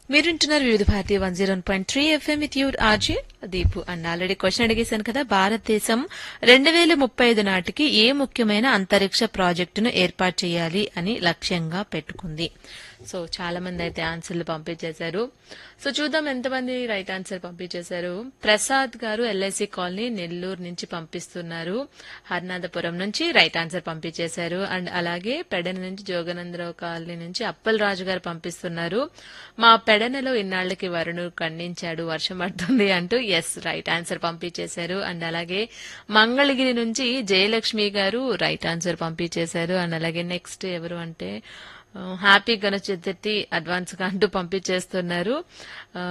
మీరుంటున్నారు Vividh Bharati one zero point three FM with your RJ Deepu and already question అడిగేశాను కదా భారతదేశం రెండు వేల ముప్పై ఐదు నాటికి ఏ ముఖ్యమైన అంతరిక్ష ప్రాజెక్టును ఏర్పాటు చేయాలి అని లక్ష్యంగా పెట్టుకుంది సో చాలా మంది అయితే ఆన్సర్లు పంపించేశారు సో చూద్దాం ఎంతమంది రైట్ ఆన్సర్ పంపించేశారు ప్రసాద్ గారు ఎల్ఐసి కాలనీ నెల్లూరు నుంచి పంపిస్తున్నారు హర్నాథపురం నుంచి రైట్ ఆన్సర్ పంపించేశారు అండ్ అలాగే పెడన నుంచి జోగనందరావు కాలనీ నుంచి అప్పల్ రాజు గారు పంపిస్తున్నారు మా పెడనలో ఇన్నాళ్లకి వరుణు ఖండించాడు వర్షం పడుతుంది అంటూ ఎస్ రైట్ ఆన్సర్ పంపించేశారు అండ్ అలాగే మంగళగిరి నుంచి జయలక్ష్మి గారు రైట్ ఆన్సర్ పంపించేశారు అండ్ అలాగే నెక్స్ట్ ఎవరు అంటే ఆ, హ్యాపీ గణేష్ చతుర్థి అడ్వాన్స్ గా అంటూ పంపించేస్తున్నారు ఆ,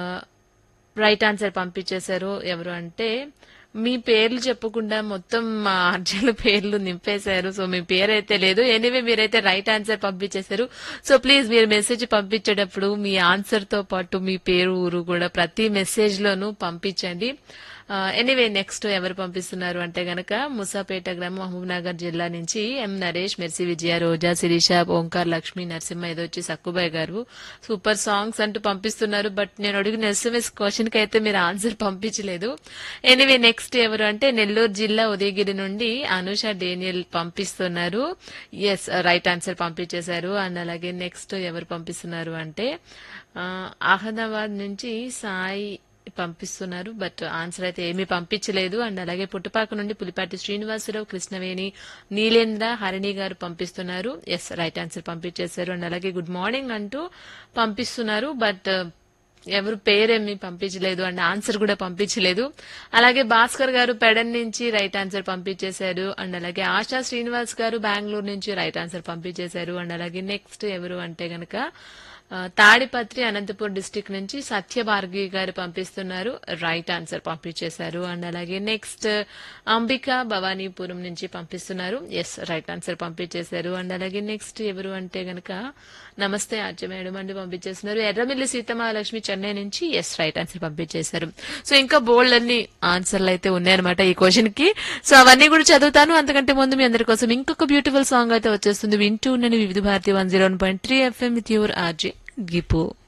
రైట్ ఆన్సర్ పంపించేశారు ఎవరు అంటే మీ పేర్లు చెప్పకుండా మొత్తం మా ఆర్జీల పేర్లు నింపేశారు సో మీ పేరు అయితే లేదు ఎనీవే మీరైతే రైట్ ఆన్సర్ పంపించేశారు సో ప్లీజ్ మీరు మెసేజ్ పంపించేటప్పుడు మీ ఆన్సర్ తో పాటు మీ పేరు ఊరు కూడా ప్రతి మెసేజ్ లోనూ పంపించండి ఎనీవే నెక్స్ట్ ఎవరు పంపిస్తున్నారు అంటే గనక ముసాపేట గ్రామం మహబూబ్ నగర్ జిల్లా నుంచి ఎం నరేష్ మెర్సి విజయ రోజా శిరీష ఓంకార్ లక్ష్మి నరసింహ ఇది వచ్చి సక్కుబాయ్ గారు సూపర్ సాంగ్స్ అంటూ పంపిస్తున్నారు బట్ నేను అడిగిన ఎస్ఎంఎస్ క్వశ్చన్ కి అయితే మీరు ఆన్సర్ పంపించలేదు ఎనీవే నెక్స్ట్ ఎవరు అంటే నెల్లూరు జిల్లా ఉదయగిరి నుండి అనుష డేనియల్ పంపిస్తున్నారు ఎస్ రైట్ ఆన్సర్ పంపించేశారు అండ్ అలాగే నెక్స్ట్ ఎవరు పంపిస్తున్నారు అంటే ఆ, అహ్మదాబాద్ నుంచి సాయి పంపిస్తున్నారు బట్ ఆన్సర్ అయితే ఏమీ పంపించలేదు అండ్ అలాగే పుట్టుపాక నుండి పులిపాటి శ్రీనివాసరావు కృష్ణవేణి నీలేంద్ర హరిణి గారు పంపిస్తున్నారు ఎస్ రైట్ ఆన్సర్ పంపించేశారు అండ్ అలాగే గుడ్ మార్నింగ్ అంటూ పంపిస్తున్నారు బట్ ఎవరు పేరేమి పంపించలేదు అండ్ ఆన్సర్ కూడా పంపించలేదు అలాగే భాస్కర్ గారు పెడన్ నుంచి రైట్ ఆన్సర్ పంపించేశారు అండ్ అలాగే ఆశా శ్రీనివాస్ గారు బెంగళూరు నుంచి రైట్ ఆన్సర్ పంపించేశారు అండ్ అలాగే నెక్స్ట్ ఎవరు అంటే గనక ఆ, తాడిపత్రి అనంతపూర్ డిస్టిక్ నుంచి సత్యభార్గి గారు పంపిస్తున్నారు రైట్ ఆన్సర్ పంపించేశారు అండ్ అలాగే నెక్స్ట్ అంబిక భవానీపురం నుంచి పంపిస్తున్నారు ఎస్ రైట్ ఆన్సర్ పంపించేశారు అండ్ అలాగే నెక్స్ట్ ఎవరు అంటే గనక నమస్తే ఆర్య మేడం అండి పంపించేస్తున్నారు ఎర్రమిల్లి సీతమహాలక్ష్మి చెన్నై నుంచి ఎస్ రైట్ ఆన్సర్ పంపించేశారు సో ఇంకా బోల్డ్ అన్ని ఆన్సర్లు అయితే ఉన్నాయన్నమాట ఈ క్వశ్చన్ కి సో అవన్నీ కూడా చదువుతాను అంతకంటే ముందు మీ అందరి కోసం ఇంకొక బ్యూటిఫుల్ సాంగ్ అయితే వచ్చేస్తుంది వింటూ ఉన్నని Vividh Bharati one zero point three FM with your RJ గిపు